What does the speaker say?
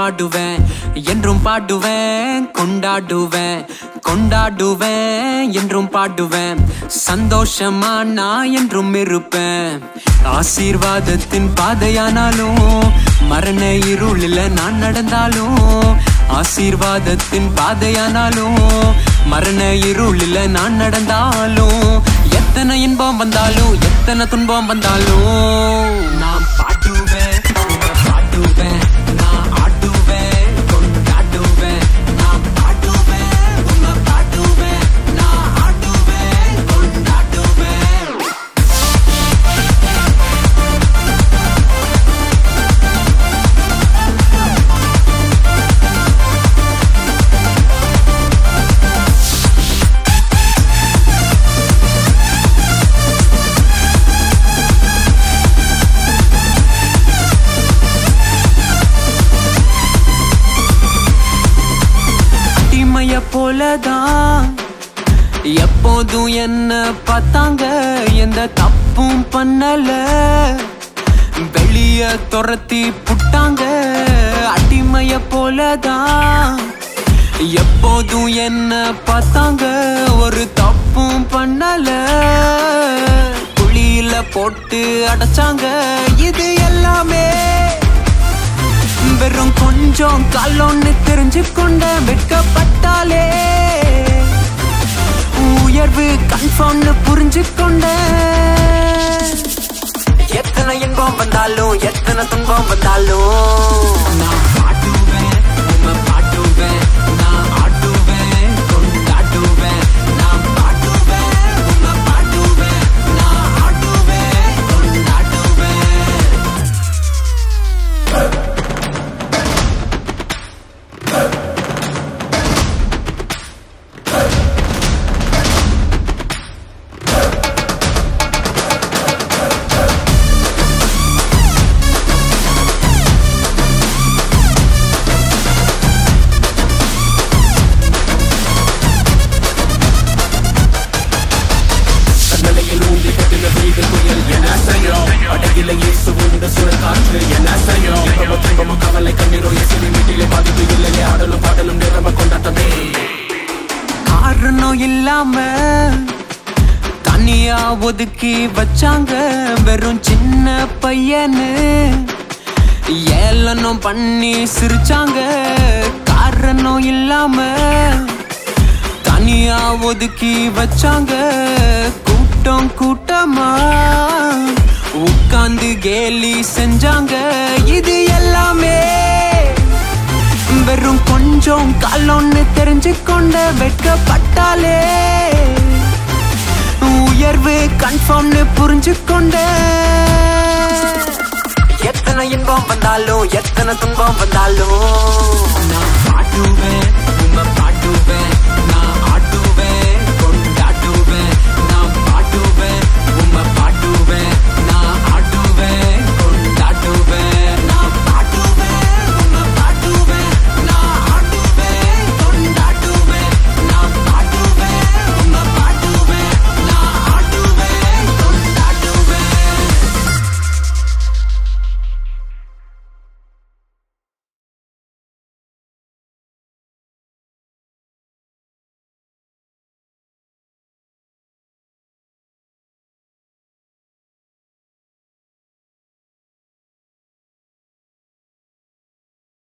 பாடுவேன் என்றும் பாடுவேன் கொண்டாடுவேன் கொண்டாடுவேன் என்றும் பாடுவேன் சந்தோஷமா நான் என்றும் இருப்பேன் ஆசீர்வாதத்தின் பாதையானாலும் மரண இருளில் நான் நடந்தாலும் ஆசீர்வாதத்தின் பாதையானாலும் மரண இருளில் நான் நடந்தாலும் எத்தனை இன்பம் வந்தாலும் எத்தனை துன்பம் வந்தாலும் நான் பாடுவேன் உன்னை பாடுவேன் நான் ஆடுவேன் கொண்டாடுவேன் நான் பாடுவேன் உன்னை பாடுவேன் நான் ஆடுவேன் கொண்டாடுவேன் அடிமைய போலதான் எப்போதும் என்ன பார்த்தாங்க எந்த தப்பும் பண்ணல வெளிய துரத்தி புட்டாங்க அடிமைய போலதான் எப்போதும் என்ன பார்த்தாங்க ஒரு தப்பும் பண்ணல குழியில போட்டு அடைச்சாங்க இது எல்லாமே வெறும் கொஞ்சம் காலோன்னு தெரிஞ்சு கொண்ட வெட்கப்பட்டாலே உயர்வு கன்ஃபார்ம்னு புரிஞ்சு கொண்ட எத்தனை இன்பம் வந்தாலும் எத்தனை துன்பம் வந்தாலும் நான் பாடுவேன் உண்மை பாடுவேன் நான் ஆடுவேன் கொண்டாடுவேன் நான் பாடுவேன் உண்மை பாடுவேன் நான் ஆடுவேன் கொண்டாடுவேன் தன்னலையில் ஊந்தி கட்டின வீடு புயல் என்ன செய்யும் அடகில இயேசு உண்டு சுழற்காற்று என்ன செய்யும் இன்பமோ துன்பமோ கவலை கண்ணீரோ இயேசுவி வீட்டிலே பாதிப்பு இல்லையே ஆடலும் பாடலும் நிறம கொண்டாட்டமே காரணம் இல்லாம தனியா ஒதுக்கி வச்சாங்க வெறும் சின்ன பையனு ஏளனம் பண்ணி சிரிச்சாங்க காரணம் இல்லாம தனியா ஒதுக்கி வச்சாங்க கூட்டம் கூட்டமா உட்கார்ந்து கேலி செஞ்சாங்க இது எல்லாமே வெறும் கொஞ்சம் காலம்னு தெரிஞ்சு கொண்ட வெட்கப்பட்டாலே உயர்வு கன்ஃபார்ம்னு புரிஞ்சு கொண்ட எத்தனை இன்பம் வந்தாலும் எத்தனை துன்பம் வந்தாலும் நான் பாடுவேன்